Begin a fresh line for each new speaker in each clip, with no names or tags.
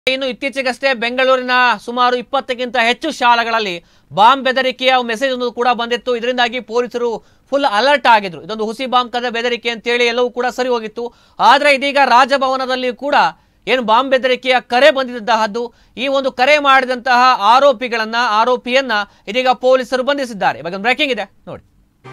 ಇನ್ನು ಇತ್ತೀಚೆಗಷ್ಟೇ ಬೆಂಗಳೂರಿನ ಸುಮಾರು ಇಪ್ಪತ್ತಕ್ಕಿಂತ ಹೆಚ್ಚು ಶಾಲೆಗಳಲ್ಲಿ ಬಾಂಬ್ ಬೆದರಿಕೆಯ ಮೆಸೇಜ್ ಒಂದು ಕೂಡ ಬಂದಿತ್ತು ಇದರಿಂದಾಗಿ ಪೊಲೀಸರು ಫುಲ್ ಅಲರ್ಟ್ ಆಗಿದ್ರು ಇದೊಂದು ಹುಸಿ ಬಾಂಬ್ ಕದ ಬೆದರಿಕೆ ಅಂತೇಳಿ ಎಲ್ಲವೂ ಕೂಡ ಸರಿ ಹೋಗಿತ್ತು ಆದ್ರೆ ಇದೀಗ ರಾಜಭವನದಲ್ಲಿ ಕೂಡ ಏನು ಬಾಂಬ್ ಬೆದರಿಕೆಯ ಕರೆ ಬಂದಿದ್ದದ್ದು ಈ ಒಂದು ಕರೆ ಮಾಡಿದಂತಹ ಆರೋಪಿಗಳನ್ನ ಆರೋಪಿಯನ್ನ ಇದೀಗ ಪೊಲೀಸರು ಬಂಧಿಸಿದ್ದಾರೆ ಇವಾಗ ಬ್ರೇಕಿಂಗ್ ಇದೆ ನೋಡಿ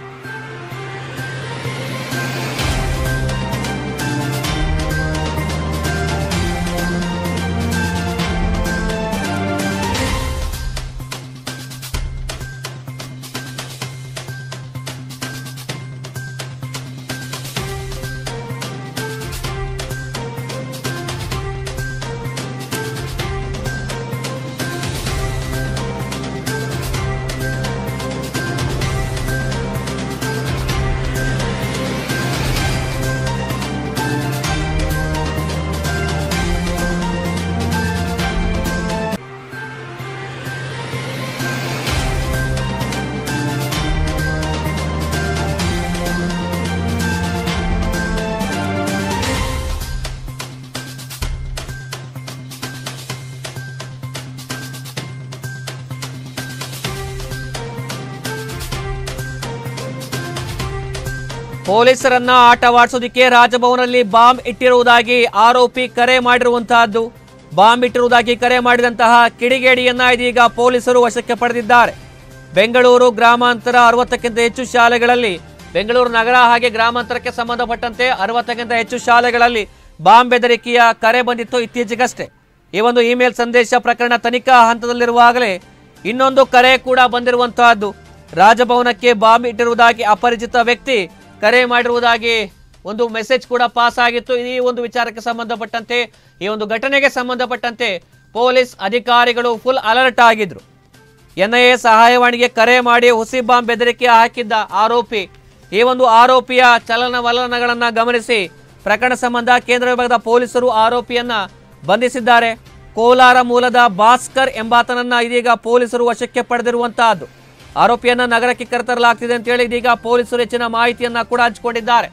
ಪೊಲೀಸರನ್ನ ಆಟವಾಡಿಸೋದಕ್ಕೆ ರಾಜಭವನದಲ್ಲಿ ಬಾಂಬ್ ಇಟ್ಟಿರುವುದಾಗಿ ಆರೋಪಿ ಕರೆ ಮಾಡಿರುವಂತಹದ್ದು ಬಾಂಬ್ ಇಟ್ಟಿರುವುದಾಗಿ ಕರೆ ಮಾಡಿದಂತಹ ಕಿಡಿಗೇಡಿಯನ್ನ ಇದೀಗ ಪೊಲೀಸರು ವಶಕ್ಕೆ ಪಡೆದಿದ್ದಾರೆ ಬೆಂಗಳೂರು ಗ್ರಾಮಾಂತರ ಅರವತ್ತಕ್ಕಿಂತ ಹೆಚ್ಚು ಶಾಲೆಗಳಲ್ಲಿ ಬೆಂಗಳೂರು ನಗರ ಹಾಗೆ ಗ್ರಾಮಾಂತರಕ್ಕೆ ಸಂಬಂಧಪಟ್ಟಂತೆ ಅರವತ್ತಕ್ಕಿಂತ ಹೆಚ್ಚು ಶಾಲೆಗಳಲ್ಲಿ ಬಾಂಬ್ ಬೆದರಿಕೆಯ ಕರೆ ಬಂದಿತ್ತು ಇತ್ತೀಚೆಗಷ್ಟೇ ಈ ಒಂದು ಇಮೇಲ್ ಸಂದೇಶ ಪ್ರಕರಣ ತನಿಖಾ ಹಂತದಲ್ಲಿರುವಾಗಲೇ ಇನ್ನೊಂದು ಕರೆ ಕೂಡ ಬಂದಿರುವಂತಹದ್ದು ರಾಜಭವನಕ್ಕೆ ಬಾಂಬ್ ಇಟ್ಟಿರುವುದಾಗಿ ಅಪರಿಚಿತ ವ್ಯಕ್ತಿ ಕರೆ ಮಾಡಿರುವುದಾಗಿ ಒಂದು ಮೆಸೇಜ್ ಕೂಡ ಪಾಸ್ ಆಗಿತ್ತು ಈ ಒಂದು ವಿಚಾರಕ್ಕೆ ಸಂಬಂಧಪಟ್ಟಂತೆ ಈ ಒಂದು ಘಟನೆಗೆ ಸಂಬಂಧಪಟ್ಟಂತೆ ಪೊಲೀಸ್ ಅಧಿಕಾರಿಗಳು ಫುಲ್ ಅಲರ್ಟ್ ಆಗಿದ್ರು ಎನ್ಐಎ ಸಹಾಯವಾಣಿಗೆ ಕರೆ ಮಾಡಿ ಹುಸಿ ಬಾಂಬ್ ಬೆದರಿಕೆ ಹಾಕಿದ್ದ ಆರೋಪಿ ಈ ಒಂದು ಆರೋಪಿಯ ಚಲನವಲನಗಳನ್ನ ಗಮನಿಸಿ ಪ್ರಕರಣ ಸಂಬಂಧ ಕೇಂದ್ರ ವಿಭಾಗದ ಪೊಲೀಸರು ಆರೋಪಿಯನ್ನ ಬಂಧಿಸಿದ್ದಾರೆ ಕೋಲಾರ ಮೂಲದ ಭಾಸ್ಕರ್ ಎಂಬಾತನನ್ನ ಇದೀಗ ಪೊಲೀಸರು ವಶಕ್ಕೆ ಪಡೆದಿರುವಂತಹದ್ದು ಆರೋಪಿಯನ್ನ ನಗರಕ್ಕೆ ಕರೆತರಲಾಗ್ತಿದೆ ಅಂತ ಹೇಳಿ ಇದೀಗ ಪೊಲೀಸರು ಹೆಚ್ಚಿನ ಮಾಹಿತಿಯನ್ನ ಕೂಡ ಹಂಚಿಕೊಂಡಿದ್ದಾರೆ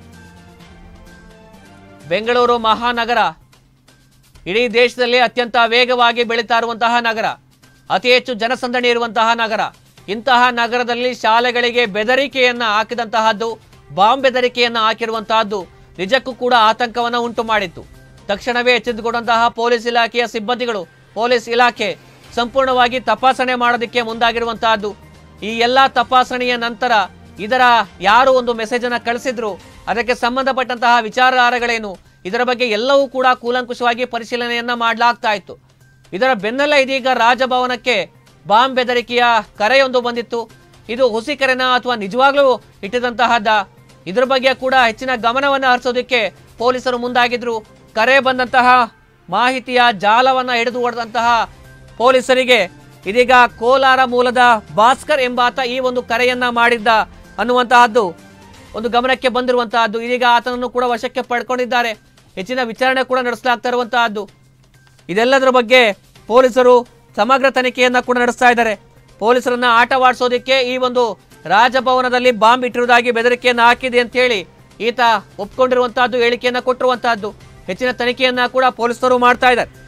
ಬೆಂಗಳೂರು ಮಹಾನಗರ ಇಡೀ ದೇಶದಲ್ಲಿ ಅತ್ಯಂತ ವೇಗವಾಗಿ ಬೆಳೀತಾ ಇರುವಂತಹ ನಗರ ಅತಿ ಹೆಚ್ಚು ಜನಸಂದಣಿ ಇರುವಂತಹ ನಗರ ಇಂತಹ ನಗರದಲ್ಲಿ ಶಾಲೆಗಳಿಗೆ ಬೆದರಿಕೆಯನ್ನ ಹಾಕಿದಂತಹದ್ದು ಬಾಂಬ್ ಬೆದರಿಕೆಯನ್ನ ಹಾಕಿರುವಂತಹದ್ದು ನಿಜಕ್ಕೂ ಕೂಡ ಆತಂಕವನ್ನ ಉಂಟು ಮಾಡಿತ್ತು ತಕ್ಷಣವೇ ಎಚ್ಚೆತ್ತುಕೊಂಡಂತಹ ಪೊಲೀಸ್ ಇಲಾಖೆಯ ಸಿಬ್ಬಂದಿಗಳು ಪೊಲೀಸ್ ಇಲಾಖೆ ಸಂಪೂರ್ಣವಾಗಿ ತಪಾಸಣೆ ಮಾಡೋದಕ್ಕೆ ಮುಂದಾಗಿರುವಂತಹದ್ದು ಈ ಎಲ್ಲಾ ತಪಾಸಣೆಯ ನಂತರ ಇದರ ಯಾರು ಒಂದು ಮೆಸೇಜ್ ಅನ್ನ ಕಳಿಸಿದ್ರು ಅದಕ್ಕೆ ಸಂಬಂಧಪಟ್ಟಂತಹ ವಿಚಾರಧಾರೆಗಳೇನು ಇದರ ಬಗ್ಗೆ ಎಲ್ಲವೂ ಕೂಡ ಕೂಲಂಕುಷವಾಗಿ ಪರಿಶೀಲನೆಯನ್ನ ಮಾಡಲಾಗ್ತಾ ಇತ್ತು ಇದರ ಬೆನ್ನಲ್ಲೇ ಇದೀಗ ರಾಜಭವನಕ್ಕೆ ಬಾಂಬ್ ಬೆದರಿಕೆಯ ಕರೆಯೊಂದು ಬಂದಿತ್ತು ಇದು ಹುಸಿ ಕರೆನ ಅಥವಾ ನಿಜವಾಗ್ಲೂ ಇಟ್ಟಿದಂತಹದ್ದ ಇದ್ರ ಬಗ್ಗೆ ಕೂಡ ಹೆಚ್ಚಿನ ಗಮನವನ್ನು ಹರಿಸೋದಕ್ಕೆ ಪೊಲೀಸರು ಮುಂದಾಗಿದ್ರು ಕರೆ ಬಂದಂತಹ ಮಾಹಿತಿಯ ಜಾಲವನ್ನ ಹಿಡಿದು ಹೊಡೆದಂತಹ ಪೊಲೀಸರಿಗೆ ಇದೀಗ ಕೋಲಾರ ಮೂಲದ ಭಾಸ್ಕರ್ ಎಂಬಾತ ಈ ಒಂದು ಕರೆಯನ್ನ ಮಾಡಿದ್ದ ಅನ್ನುವಂತಹದ್ದು ಒಂದು ಗಮನಕ್ಕೆ ಬಂದಿರುವಂತಹದ್ದು ಇದೀಗ ಆತನನ್ನು ಕೂಡ ವಶಕ್ಕೆ ಪಡ್ಕೊಂಡಿದ್ದಾರೆ ಹೆಚ್ಚಿನ ವಿಚಾರಣೆ ಕೂಡ ನಡೆಸಲಾಗ್ತಾ ಇರುವಂತಹದ್ದು ಇದೆಲ್ಲದರ ಬಗ್ಗೆ ಪೊಲೀಸರು ಸಮಗ್ರ ತನಿಖೆಯನ್ನ ಕೂಡ ನಡೆಸ್ತಾ ಇದ್ದಾರೆ ಪೊಲೀಸರನ್ನ ಆಟವಾಡಿಸೋದಕ್ಕೆ ಈ ಒಂದು ರಾಜಭವನದಲ್ಲಿ ಬಾಂಬ್ ಇಟ್ಟಿರುವುದಾಗಿ ಬೆದರಿಕೆಯನ್ನು ಹಾಕಿದೆ ಅಂತ ಹೇಳಿ ಈತ ಒಪ್ಕೊಂಡಿರುವಂತಹದ್ದು ಹೇಳಿಕೆಯನ್ನ ಕೊಟ್ಟಿರುವಂತಹದ್ದು ಹೆಚ್ಚಿನ ತನಿಖೆಯನ್ನ ಕೂಡ ಪೊಲೀಸರು ಮಾಡ್ತಾ ಇದ್ದಾರೆ